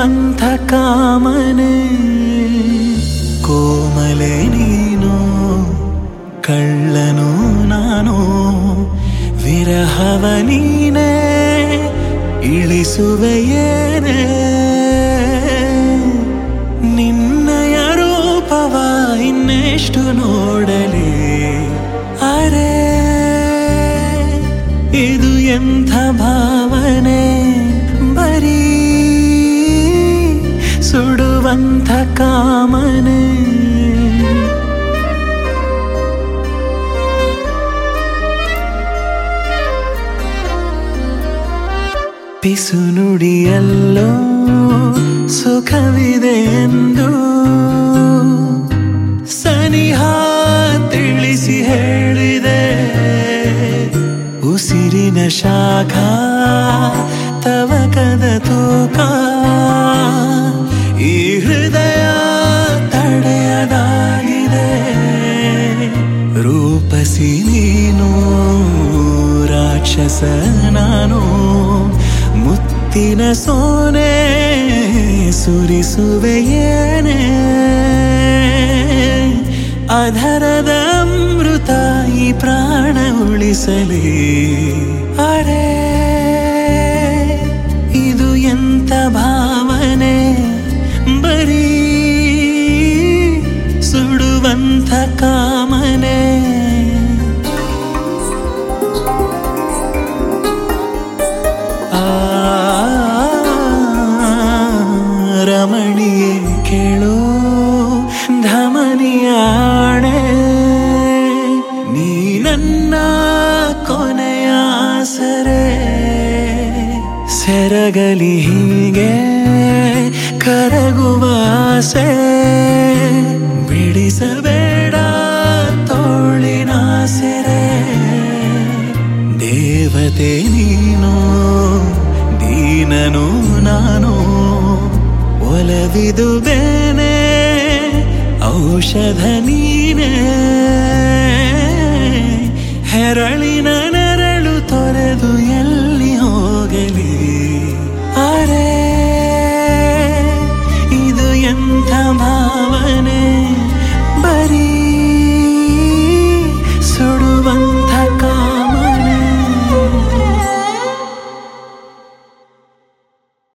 ಸುಡುವಂಥ ಕಾಮನೆ ಕೋಮಲೆ ನೀನು ಕಳ್ಳನು ನಾನು ವಿರಹವ ನೀನೇ ಇಳಿಸುವೆಯೇನೆ ನಿನ್ನಯ ರೂಪವ ಇನ್ನೆಷ್ಟು ನೋಡಲಿ ಅರೆ ಇದು ಎಂಥ ಭಾವನೆ ಬರೀ ಸುಡುವಂಥ ಕಾಮನೆ ಪಿಸು ನುಡಿಯಲ್ಲೋ ಸುಖವಿದೆ ಎಂದು ಸನಿಹ ತಿಳಿಸಿ ಹೇಳಿದೆ ಉಸಿರಿನ ಶಾಖ ತವಕದ ತೂಕ ಈ ಹೃದಯ ತಡೆಯದಾಗಿದೆ ರೂಪಸಿ ನೀನು ರಾಕ್ಷಸ ನಾನು ಮುತ್ತಿನ ಸೋನೆ ಸುರಿಸುವೆಯೇನೆ ಅಧರದ ಅಮೃತ ಈ ಪ್ರಾಣ ಉಳಿಸಲಿ ಅರೆ ಇದು ಎಂತ ಭಾವನೆ ಬರೀ ಸುಡುವಂಥ ಕಾಮನೆ ಆ ರಮಣಿಯೇ ಕೇಳೋ ಧಮನಿಯಾಣೆ ನೀ ನನ್ನ ಕೊನೆಯ ಸರೆ ಸೆರಗಲಿ ಹೀಗೆ ಕರಗುವ ಆಸೆ ಬಿಡಿಸಬೇಡ ತೋಳಿನ ಸೆರೆ ದೇವತೆ ನೀನು ದೀನನು ನಾನು ಒಲವಿದು ಬೇನೆ ಔಷಧ ನೀನೇ ಹೆರಳಿನ ನೆರಳು ತೊರೆದು ಎಲ್ಲಿ ಹೋಗಲಿ